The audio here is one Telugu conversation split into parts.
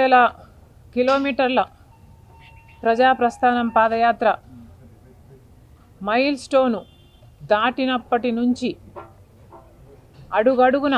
వేల కిలోమీటర్ల ప్రజా ప్రస్థానం పాదయాత్ర మైల్ స్టోను దాటినప్పటి నుంచి అడుగడుగున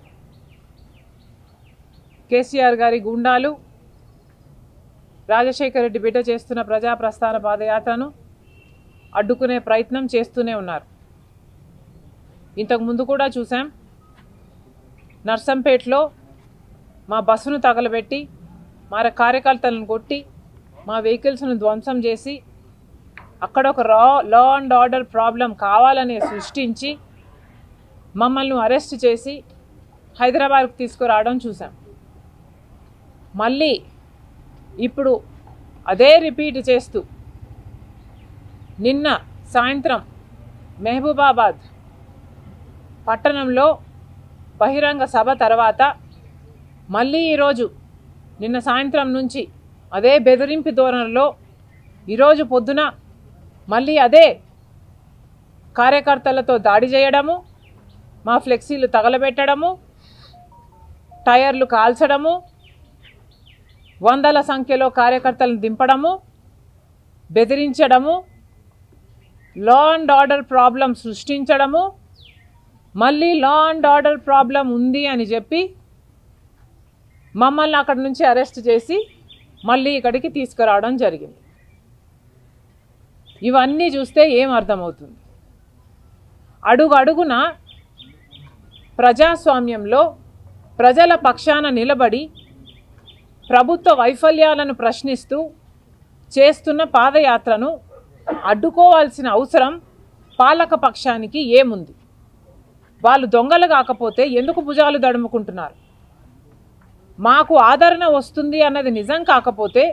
కేసీఆర్ గారి గుండాలు రాజశేఖర రెడ్డి బిడ్డ చేస్తున్న ప్రజా ప్రస్థాన పాదయాత్రను అడ్డుకునే ప్రయత్నం చేస్తూనే ఉన్నారు ఇంతకు ముందు కూడా చూసాం నర్సంపేటలో మా బస్సును తగలబెట్టి మా కార్యకర్తలను కొట్టి మా వెహికల్స్ను ధ్వంసం చేసి అక్కడ ఒక రా లా అండ్ ఆర్డర్ ప్రాబ్లం కావాలని సృష్టించి మమ్మల్ని అరెస్ట్ చేసి హైదరాబాద్కు తీసుకురావడం చూసాం మళ్ళీ ఇప్పుడు అదే రిపీట్ చేస్తూ నిన్న సాయంత్రం మహబూబాబాద్ పట్టణంలో బహిరంగ సభ తర్వాత మళ్ళీ ఈరోజు నిన్న సాయంత్రం నుంచి అదే బెదిరింపు ధోరణిలో ఈరోజు పొద్దున మళ్ళీ అదే కార్యకర్తలతో దాడి చేయడము మా ఫ్లెక్సీలు తగలబెట్టడము టైర్లు కాల్చడము వందల సంఖ్యలో కార్యకర్తలను దింపడము బెదిరించడము లా అండ్ ఆర్డర్ ప్రాబ్లం సృష్టించడము మళ్ళీ లా అండ్ ఆర్డర్ ప్రాబ్లం ఉంది అని చెప్పి మమ్మల్ని అక్కడి నుంచి అరెస్ట్ చేసి మళ్ళీ ఇక్కడికి తీసుకురావడం జరిగింది ఇవన్నీ చూస్తే ఏం అర్థమవుతుంది అడుగు అడుగున ప్రజాస్వామ్యంలో ప్రజల పక్షాన నిలబడి ప్రభుత్వ వైఫల్యాలను ప్రశ్నిస్తూ చేస్తున్న పాదయాత్రను అడ్డుకోవాల్సిన అవసరం పాలక పక్షానికి ఏముంది వాళ్ళు దొంగలు కాకపోతే ఎందుకు భుజాలు దడుముకుంటున్నారు మాకు ఆదరణ వస్తుంది అన్నది నిజం కాకపోతే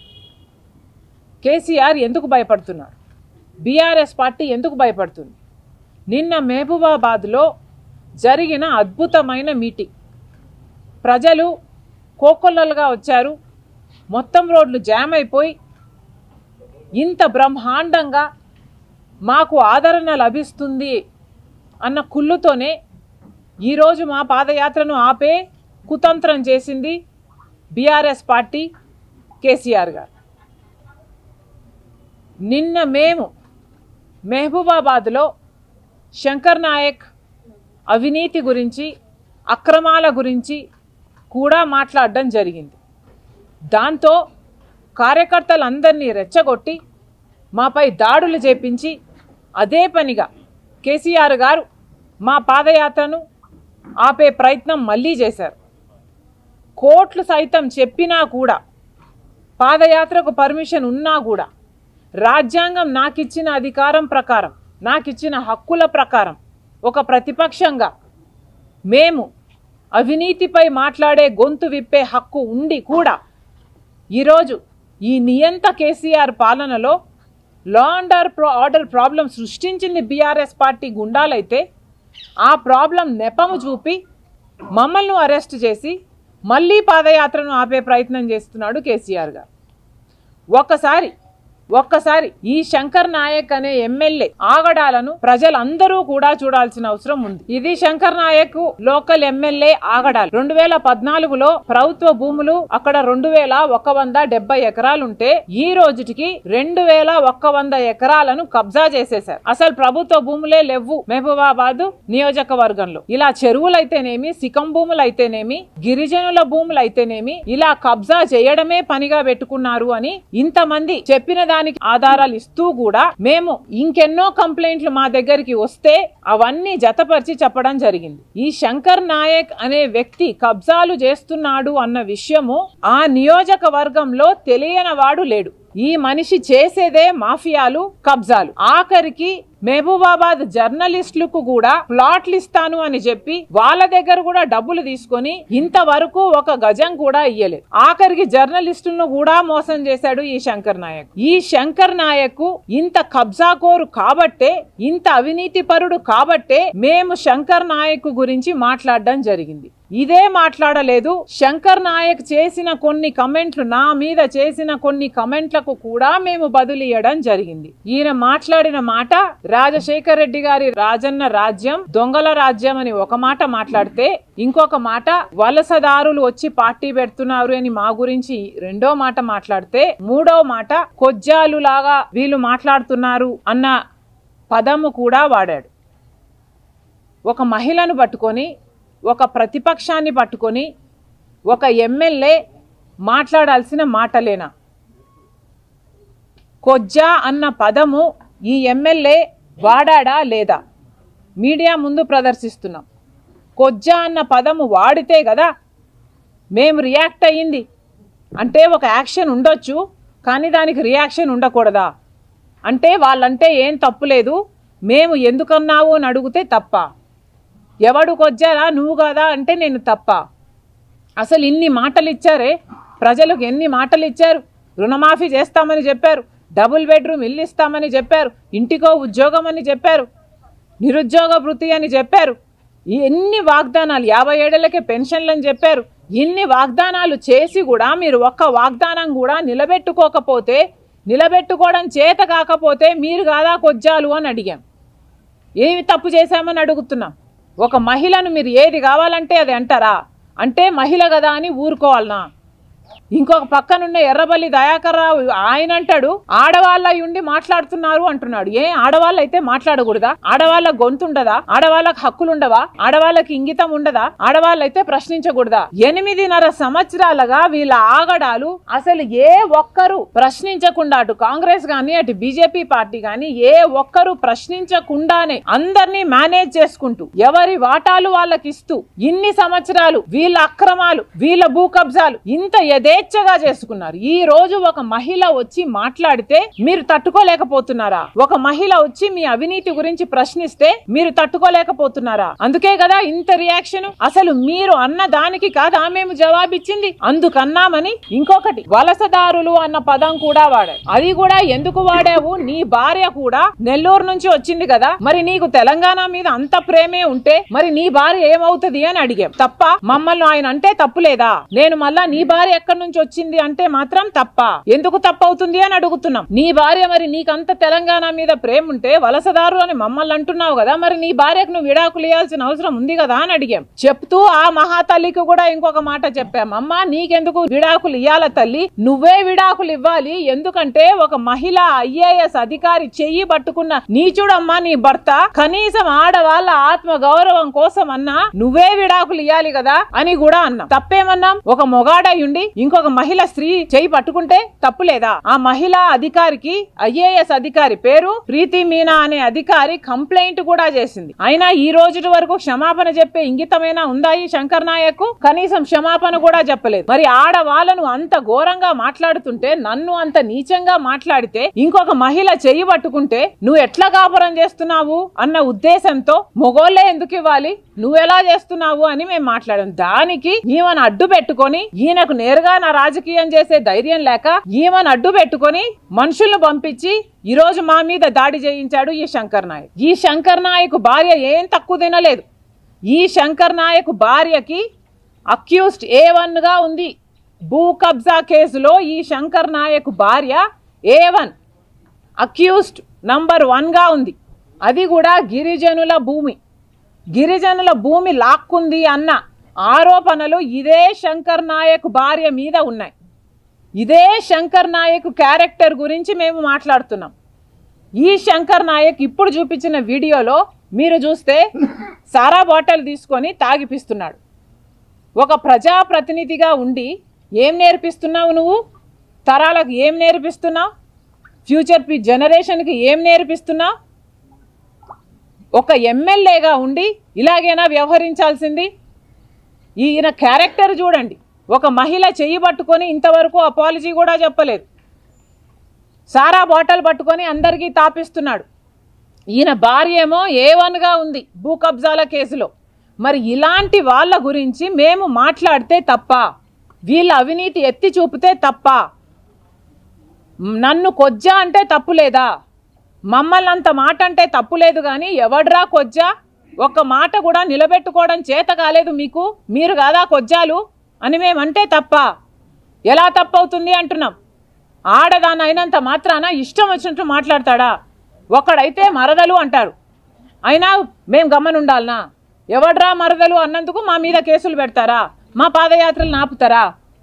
కేసీఆర్ ఎందుకు భయపడుతున్నారు బీఆర్ఎస్ పార్టీ ఎందుకు భయపడుతుంది నిన్న మహబూబాబాద్లో జరిగిన అద్భుతమైన మీటింగ్ ప్రజలు కోకొల్లలుగా వచ్చారు మొత్తం రోడ్లు జామ్ అయిపోయి ఇంత బ్రహ్మాండంగా మాకు ఆదరణ లభిస్తుంది అన్న కుళ్ళుతోనే ఈరోజు మా పాదయాత్రను ఆపే కుతంత్రం చేసింది బీఆర్ఎస్ పార్టీ కేసీఆర్ గారు నిన్న మేము మహబూబాబాద్లో శంకర్ నాయక్ అవినీతి గురించి అక్రమాల గురించి కూడా మాట్లాడడం జరిగింది దాంతో కార్యకర్తలందరినీ రెచ్చగొట్టి మాపై దాడులు చేపించి అదే పనిగా కేసీఆర్ గారు మా పాదయాత్రను ఆపే ప్రయత్నం మళ్ళీ చేశారు కోట్లు సైతం చెప్పినా కూడా పాదయాత్రకు పర్మిషన్ ఉన్నా కూడా రాజ్యాంగం నాకిచ్చిన అధికారం ప్రకారం నాకిచ్చిన హక్కుల ప్రకారం ఒక ప్రతిపక్షంగా మేము అవినీతిపై మాట్లాడే గొంతు విప్పే హక్కు ఉండి కూడా ఈరోజు ఈ నియంత కేసీఆర్ పాలనలో law and pro order problem సృష్టించింది బీఆర్ఎస్ పార్టీ గుండాలైతే ఆ ప్రాబ్లం నెపము చూపి మమ్మల్ని అరెస్ట్ చేసి మళ్ళీ పాదయాత్రను ఆపే ప్రయత్నం చేస్తున్నాడు కేసీఆర్ గారు ఒక్కసారి ఒక్కసారి ఈ శంకర్ నాయక్ అనే ఎమ్మెల్యే ఆగడాలను ప్రజలందరూ కూడా చూడాల్సిన అవసరం ఉంది ఇది శంకర్ నాయక్ లోకల్ ఎమ్మెల్యే ఆగడాలు రెండు వేల పద్నాలుగులో ప్రభుత్వ భూములు అక్కడ రెండు వేల ఒక వంద డెబ్బై ఎకరాలుంటే ఈ రోజుటికి రెండు వేల ఒక్క వంద ఎకరాలను కబ్జా చేసేశారు అసలు ప్రభుత్వ భూములే లేవు మహబూబాబాద్ నియోజకవర్గంలో ఇలా చెరువులైతేనేమి సికం భూములు అయితేనేమి గిరిజనుల భూములు అయితేనేమి ఇలా కబ్జా చేయడమే పనిగా పెట్టుకున్నారు అని ఇంతమంది చెప్పిన దానికి ఆధారాలు ఇస్తూ కూడా మేము ఇంకెన్నో కంప్లైంట్లు మా దగ్గరికి వస్తే అవన్నీ జతపరిచి చెప్పడం జరిగింది ఈ శంకర్ నాయక్ అనే వ్యక్తి కబ్జాలు చేస్తున్నాడు అన్న విషయము ఆ నియోజకవర్గంలో తెలియని వాడు లేడు ఈ మనిషి చేసేదే మాఫియాలు కబ్జాలు ఆఖరికి మహబూబాబాద్ జర్నలిస్టులకు కూడా ప్లాట్లు ఇస్తాను అని చెప్పి వాళ్ళ దగ్గర కూడా డబ్బులు తీసుకొని ఇంతవరకు ఒక గజం కూడా ఇయ్యలేదు ఆఖరికి జర్నలిస్టులను కూడా మోసం చేశాడు ఈ శంకర్ నాయక్ ఈ శంకర్ నాయక్ ఇంత కబ్జాకోరు కాబట్టే ఇంత అవినీతి పరుడు కాబట్టే మేము శంకర్ నాయక్ గురించి మాట్లాడడం జరిగింది ఇదే మాట్లాడలేదు శంకర్ నాయక్ చేసిన కొన్ని కమెంట్లు నా మీద చేసిన కొన్ని కమెంట్లకు కూడా మేము బదులియడం జరిగింది ఈయన మాట్లాడిన మాట రాజశేఖర్ రెడ్డి గారి రాజన్న రాజ్యం దొంగల రాజ్యం అని ఒక మాట మాట్లాడితే ఇంకొక మాట వలసదారులు వచ్చి పార్టీ పెడుతున్నారు అని మా గురించి రెండో మాట మాట్లాడితే మూడో మాట కొజ్జాలు లాగా వీళ్ళు మాట్లాడుతున్నారు అన్న పదము కూడా వాడాడు ఒక మహిళను పట్టుకొని ఒక ప్రతిపక్షాన్ని పట్టుకొని ఒక ఎమ్మెల్యే మాట్లాడాల్సిన మాటలేనా కొజ్జా అన్న పదము ఈ ఎమ్మెల్యే వాడాడా లేదా మీడియా ముందు ప్రదర్శిస్తున్నాం కొజ్జా అన్న పదము వాడితే కదా మేము రియాక్ట్ అయ్యింది అంటే ఒక యాక్షన్ ఉండొచ్చు కానీ దానికి రియాక్షన్ ఉండకూడదా అంటే వాళ్ళంటే ఏం తప్పు లేదు మేము ఎందుకన్నావు అని అడిగితే తప్ప ఎవడు కొజ్జారా నువ్వు కదా అంటే నేను తప్ప అసలు ఇన్ని మాటలు ఇచ్చారే ప్రజలకు ఎన్ని మాటలు ఇచ్చారు రుణమాఫీ చేస్తామని చెప్పారు డబుల్ బెడ్రూమ్ ఇల్లు ఇస్తామని చెప్పారు ఇంటికో ఉద్యోగం అని చెప్పారు నిరుద్యోగ వృత్తి అని చెప్పారు ఈ ఎన్ని వాగ్దానాలు యాభై ఏడేళ్ళకే పెన్షన్లు అని చెప్పారు ఇన్ని వాగ్దానాలు చేసి కూడా మీరు ఒక్క వాగ్దానం కూడా నిలబెట్టుకోకపోతే నిలబెట్టుకోవడం చేత కాకపోతే మీరు కాదా కొజ్జాలు అని అడిగాం ఏమి తప్పు చేశామని అడుగుతున్నాం ఒక మహిళను మీరు ఏది కావాలంటే అది అంటారా అంటే మహిళ కదా అని ఊరుకోవాలనా ఇంకొక పక్కనున్న ఎర్రబల్లి దయాకర్ రావు ఆయన అంటాడు ఆడవాళ్ళ ఉండి మాట్లాడుతున్నారు అంటున్నాడు ఏ ఆడవాళ్ళు అయితే మాట్లాడకూడదా ఆడవాళ్ళ గొంతుండదా ఆడవాళ్ళకి హక్కులు ఉండవా ఆడవాళ్ళకి ఇంగితం ఉండదా ఆడవాళ్ళైతే ప్రశ్నించకూడదా ఎనిమిదిన్నర సంవత్సరాలుగా వీళ్ళ ఆగడాలు అసలు ఏ ఒక్కరు ప్రశ్నించకుండా అటు కాంగ్రెస్ గాని అటు బీజేపీ పార్టీ గాని ఏ ఒక్కరు ప్రశ్నించకుండానే అందరినీ మేనేజ్ చేసుకుంటూ ఎవరి వాటాలు వాళ్ళకి ఇస్తూ ఇన్ని సంవత్సరాలు వీళ్ళ అక్రమాలు వీళ్ళ భూ కబ్జాలు ఇంత యథేచ్ఛగా చేసుకున్నారు ఈ రోజు ఒక మహిళ వచ్చి మాట్లాడితే మీరు తట్టుకోలేకపోతున్నారా ఒక మహిళ వచ్చి మీ అవినీతి గురించి ప్రశ్నిస్తే మీరు తట్టుకోలేకపోతున్నారా అందుకే కదా ఇంత రియాక్షన్ అసలు మీరు అన్న దానికి కాదా మేము జవాబిచ్చింది అందుకన్నామని ఇంకొకటి వలసదారులు అన్న పదం కూడా వాడారు అది కూడా ఎందుకు వాడావు నీ భార్య కూడా నెల్లూరు నుంచి వచ్చింది కదా మరి నీకు తెలంగాణ మీద అంత ప్రేమే ఉంటే మరి నీ భార్య ఏమవుతుంది అని అడిగాం తప్ప మమ్మల్ని ఆయన అంటే తప్పు లేదా నేను మళ్ళా నీ భార్య ఎక్కడి నుంచి వచ్చింది అంటే మాత్రం తప్ప ఎందుకు తప్పు అవుతుంది అని అడుగుతున్నాం నీ భార్య మరి నీకంత తెలంగాణ మీద ప్రేమ ఉంటే వలసదారు అని మమ్మల్ని అంటున్నావు కదా మరి నీ భార్యకు నువ్వు విడాకులు ఇవ్వాల్సిన అవసరం ఉంది కదా అని అడిగాం చెప్తూ ఆ మహాతల్లికి కూడా ఇంకొక మాట చెప్పాం అమ్మా నీకెందుకు విడాకులు ఇవ్వాల తల్లి నువ్వే విడాకులు ఇవ్వాలి ఎందుకంటే ఒక మహిళ ఐఏఎస్ అధికారి చెయ్యి పట్టుకున్న నీచుడమ్మా నీ భర్త కనీసం ఆడవాళ్ళ ఆత్మ గౌరవం కోసం అన్నా నువ్వే విడాకులు ఇవ్వాలి కదా అని కూడా అన్నాం తప్పేమన్నాం ఒక మొగాడయ్యుండి ఇంకొక మహిళ స్త్రీ చేయి పట్టుకుంటే తప్పు లేదా ఆ మహిళా అధికారికి ఐఏఎస్ అధికారి పేరు ప్రీతి మీనా అనే అధికారి కంప్లైంట్ కూడా చేసింది అయినా ఈ రోజు వరకు క్షమాపణ చెప్పే ఇంగితమైనా ఉందా ఈ శంకర్ నాయక్ కనీసం క్షమాపణ కూడా చెప్పలేదు మరి ఆడవాళ్ళను అంత ఘోరంగా మాట్లాడుతుంటే నన్ను అంత నీచంగా మాట్లాడితే ఇంకొక మహిళ చెయ్యి పట్టుకుంటే నువ్వు ఎట్లా కాపురం చేస్తున్నావు అన్న ఉద్దేశంతో మొగోళ్ళే ఎందుకు ఇవ్వాలి నువ్వెలా చేస్తున్నావు అని మేము మాట్లాడాం దానికి ఈమెను అడ్డు పెట్టుకొని ఈయనకు నేరుగా నా రాజకీయం చేసే ధైర్యం లేక ఈమెను అడ్డు పెట్టుకొని మనుషులను పంపించి ఈ రోజు మా మీద దాడి చేయించాడు ఈ శంకర్ నాయక్ ఈ శంకర్ నాయక్ భార్య ఏం తక్కువ తినలేదు ఈ శంకర్ నాయక్ భార్యకి అక్యూస్డ్ ఏ వన్ గా ఉంది భూ కబ్జా కేసులో ఈ శంకర్ నాయక్ భార్య ఏ వన్ అక్యూస్డ్ నంబర్ వన్గా ఉంది అది కూడా గిరిజనుల భూమి గిరిజనుల భూమి లాక్కుంది అన్న ఆరోపణలు ఇదే శంకర్ నాయక్ భార్య మీద ఉన్నాయి ఇదే శంకర్ నాయక్ క్యారెక్టర్ గురించి మేము మాట్లాడుతున్నాం ఈ శంకర్ నాయక్ ఇప్పుడు చూపించిన వీడియోలో మీరు చూస్తే సారా బాటిల్ తీసుకొని తాగిపిస్తున్నాడు ఒక ప్రజాప్రతినిధిగా ఉండి ఏం నేర్పిస్తున్నావు నువ్వు తరాలకు ఏం నేర్పిస్తున్నావు ఫ్యూచర్ పి జనరేషన్కి ఏం నేర్పిస్తున్నావు ఒక ఎమ్మెల్యేగా ఉండి ఇలాగైనా వ్యవహరించాల్సింది ఈయన క్యారెక్టర్ చూడండి ఒక మహిళ చెయ్యి పట్టుకొని ఇంతవరకు అపాలజీ కూడా చెప్పలేదు సారా బాటిల్ పట్టుకొని అందరికీ తాపిస్తున్నాడు ఈయన భార్య ఏమో ఏ వన్గా ఉంది భూ కబ్జాల కేసులో మరి ఇలాంటి వాళ్ళ గురించి మేము మాట్లాడితే తప్ప వీళ్ళ అవినీతి ఎత్తి చూపితే తప్ప నన్ను కొజ్జా అంటే తప్పు లేదా మమ్మల్ని అంత మాట అంటే తప్పు లేదు కానీ ఎవడ్రా కొజ్జా ఒక్క మాట కూడా నిలబెట్టుకోవడం చేత కాలేదు మీకు మీరు కాదా కొజ్జాలు అని మేమంటే తప్ప ఎలా తప్పవుతుంది అంటున్నాం ఆడదాని అయినంత మాత్రాన ఇష్టం వచ్చినట్టు మాట్లాడతాడా ఒకడైతే మరదలు అంటారు అయినా మేము గమ్మనుండాలనా ఎవడ్రా మరదలు అన్నందుకు మా మీద కేసులు పెడతారా మా పాదయాత్రలు నాపుతారా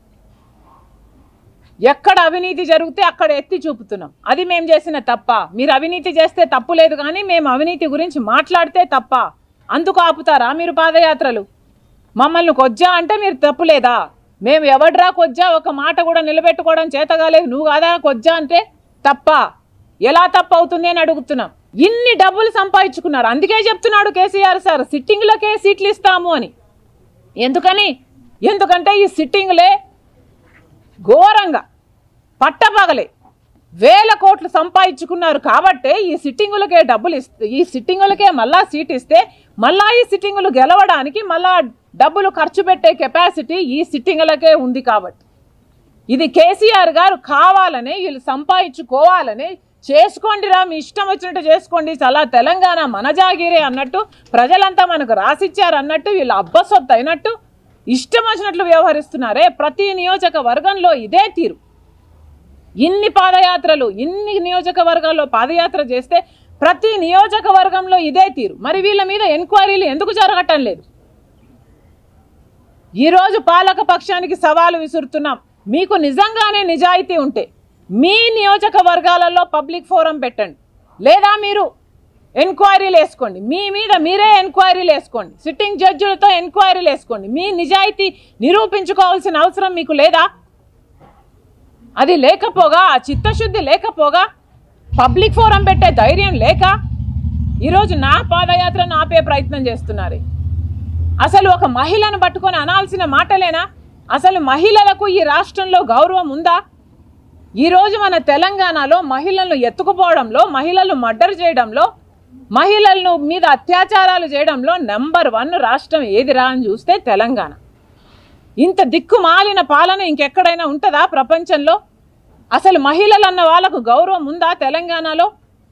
ఎక్కడ అవినీతి జరిగితే అక్కడ ఎత్తి చూపుతున్నాం అది మేము చేసిన తప్ప మీరు అవినీతి చేస్తే తప్పు లేదు కానీ మేము అవినీతి గురించి మాట్లాడితే తప్ప అందుకు ఆపుతారా మీరు పాదయాత్రలు మమ్మల్ని కొజ్జా అంటే మీరు తప్పు లేదా మేము ఎవడ్రా కొజ్జా ఒక మాట కూడా నిలబెట్టుకోవడం చేతగాలేదు నువ్వు కాదా కొజ్జా అంటే తప్ప ఎలా తప్పు అవుతుంది అని అడుగుతున్నాం ఇన్ని డబ్బులు సంపాదించుకున్నారు అందుకే చెప్తున్నాడు కేసీఆర్ సార్ సిట్టింగ్లకే సీట్లు ఇస్తాము అని ఎందుకని ఎందుకంటే ఈ సిట్టింగ్లే ఘోరంగా పట్టపగలే వేల కోట్లు సంపాదించుకున్నారు కాబట్టే ఈ సిట్టింగులకే డబ్బులు ఇస్తే ఈ సిట్టింగులకే మళ్ళా సీట్ ఇస్తే మళ్ళా ఈ సిట్టింగులు గెలవడానికి మళ్ళా డబ్బులు ఖర్చు పెట్టే కెపాసిటీ ఈ సిట్టింగులకే ఉంది కాబట్టి ఇది కేసీఆర్ గారు కావాలని వీళ్ళు సంపాదించుకోవాలని చేసుకోండిరా మీ ఇష్టం వచ్చినట్టు చేసుకోండి చాలా తెలంగాణ మన జాగిరే అన్నట్టు ప్రజలంతా మనకు రాసిచ్చారు అన్నట్టు వీళ్ళు అబ్బసొత్తు అయినట్టు ఇష్టం వచ్చినట్లు వ్యవహరిస్తున్నారే ప్రతి నియోజకవర్గంలో ఇదే తీరు ఇన్ని పాదయాత్రలు ఇన్ని నియోజకవర్గాల్లో పాదయాత్ర చేస్తే ప్రతి నియోజకవర్గంలో ఇదే తీరు మరి వీళ్ళ మీద ఎంక్వైరీలు ఎందుకు జరగటం లేదు ఈరోజు పాలక పక్షానికి సవాలు విసురుతున్నాం మీకు నిజంగానే నిజాయితీ ఉంటే మీ నియోజకవర్గాలలో పబ్లిక్ ఫోరం పెట్టండి లేదా మీరు ఎంక్వైరీలు వేసుకోండి మీ మీద మీరే ఎంక్వైరీలు వేసుకోండి సిట్టింగ్ జడ్జిలతో ఎంక్వైరీలు వేసుకోండి మీ నిజాయితీ నిరూపించుకోవాల్సిన అవసరం మీకు లేదా అది లేకపోగా ఆ చిత్తశుద్ధి లేకపోగా పబ్లిక్ ఫోరం పెట్టే ధైర్యం లేక ఈరోజు నా పాదయాత్రను ఆపే ప్రయత్నం చేస్తున్నారు అసలు ఒక మహిళను పట్టుకొని అనాల్సిన మాటలేనా అసలు మహిళలకు ఈ రాష్ట్రంలో గౌరవం ఉందా ఈరోజు మన తెలంగాణలో మహిళలను ఎత్తుకుపోవడంలో మహిళలు మర్డర్ చేయడంలో మహిళలను మీద అత్యాచారాలు చేయడంలో నెంబర్ వన్ రాష్ట్రం ఏదిరా అని చూస్తే తెలంగాణ ఇంత దిక్కుమాలిన పాలన ఇంకెక్కడైనా ఉంటుందా ప్రపంచంలో అసలు మహిళలు అన్న వాళ్ళకు గౌరవం ఉందా తెలంగాణలో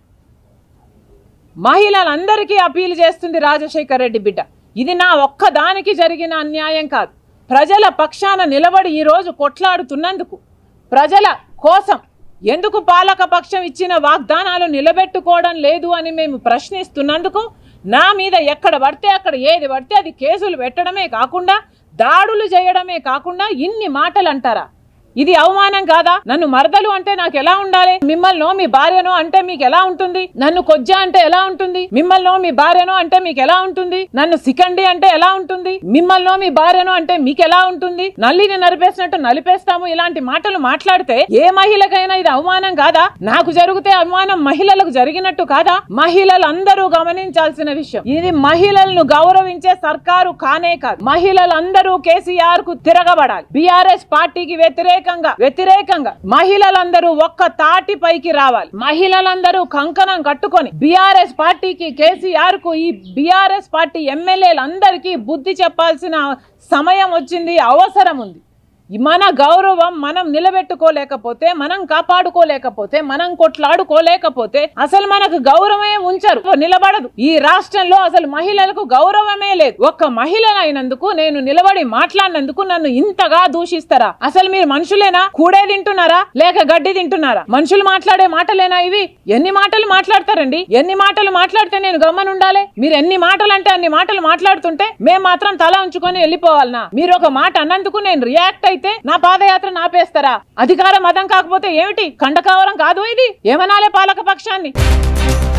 మహిళలందరికీ అపీల్ చేస్తుంది రాజశేఖర్ రెడ్డి బిడ్డ ఇది నా ఒక్కదానికి జరిగిన అన్యాయం కాదు ప్రజల పక్షాన నిలబడి ఈరోజు కొట్లాడుతున్నందుకు ప్రజల కోసం ఎందుకు పాలక పక్షం ఇచ్చిన వాగ్దానాలు నిలబెట్టుకోవడం లేదు అని మేము ప్రశ్నిస్తున్నందుకు నా మీద ఎక్కడ పడితే అక్కడ ఏది పడితే అది కేసులు పెట్టడమే కాకుండా దాడులు చేయడమే కాకుండా ఇన్ని మాటలు అంటారా ఇది అవమానం కాదా నన్ను మరదలు అంటే నాకు ఎలా ఉండాలి మిమ్మల్నో మీ భార్యనో అంటే మీకు ఎలా ఉంటుంది నన్ను కొజ్జా అంటే ఎలా ఉంటుంది మిమ్మల్నో మీ భార్యనో అంటే మీకు ఎలా ఉంటుంది నన్ను సికండి అంటే ఎలా ఉంటుంది మిమ్మల్నో మీ భార్యనో అంటే మీకు ఎలా ఉంటుంది నల్లిని నరిపేసినట్టు నలిపేస్తాము ఇలాంటి మాటలు మాట్లాడితే ఏ మహిళకైనా ఇది అవమానం కాదా నాకు జరిగితే అవమానం మహిళలకు జరిగినట్టు కాదా మహిళలందరూ గమనించాల్సిన విషయం ఇది మహిళలను గౌరవించే సర్కారు కానే కాదు మహిళలందరూ కేసీఆర్ కు తిరగబడాలి బీఆర్ఎస్ పార్టీకి వ్యతిరేకంగా వ్యతిరేకంగా మహిళలందరూ ఒక్క తాటి పైకి రావాలి మహిళలందరూ కంకణం కట్టుకొని బీఆర్ఎస్ పార్టీకి కేసీఆర్ కు ఈ బీఆర్ఎస్ పార్టీ ఎమ్మెల్యేలందరికీ బుద్ధి చెప్పాల్సిన సమయం వచ్చింది అవసరం ఉంది మన గౌరవం మనం నిలబెట్టుకోలేకపోతే మనం కాపాడుకోలేకపోతే మనం కొట్లాడుకోలేకపోతే అసలు మనకు గౌరవమే ఉంచరు నిలబడదు ఈ రాష్ట్రంలో అసలు మహిళలకు గౌరవమే లేదు ఒక్క మహిళ అయినందుకు నేను నిలబడి మాట్లాడినందుకు నన్ను ఇంతగా దూషిస్తారా అసలు మీరు మనుషులేనా కూడే తింటున్నారా లేక గడ్డి తింటున్నారా మనుషులు మాట్లాడే మాటలేనా ఇవి ఎన్ని మాటలు మాట్లాడతారండి ఎన్ని మాటలు మాట్లాడితే నేను గమ్మని ఉండాలి మీరు ఎన్ని మాటలు అంటే అన్ని మాటలు మాట్లాడుతుంటే మేము మాత్రం తల ఉంచుకొని వెళ్ళిపోవాలనా మీరు ఒక మాట అన్నందుకు నేను రియాక్ట్ అయితే నా పాదయాత్ర నాపేస్తారా అధికార మతం కాకపోతే ఏమిటి కండకావరం కాదు ఇది ఏమనాలే పాలక పక్షాన్ని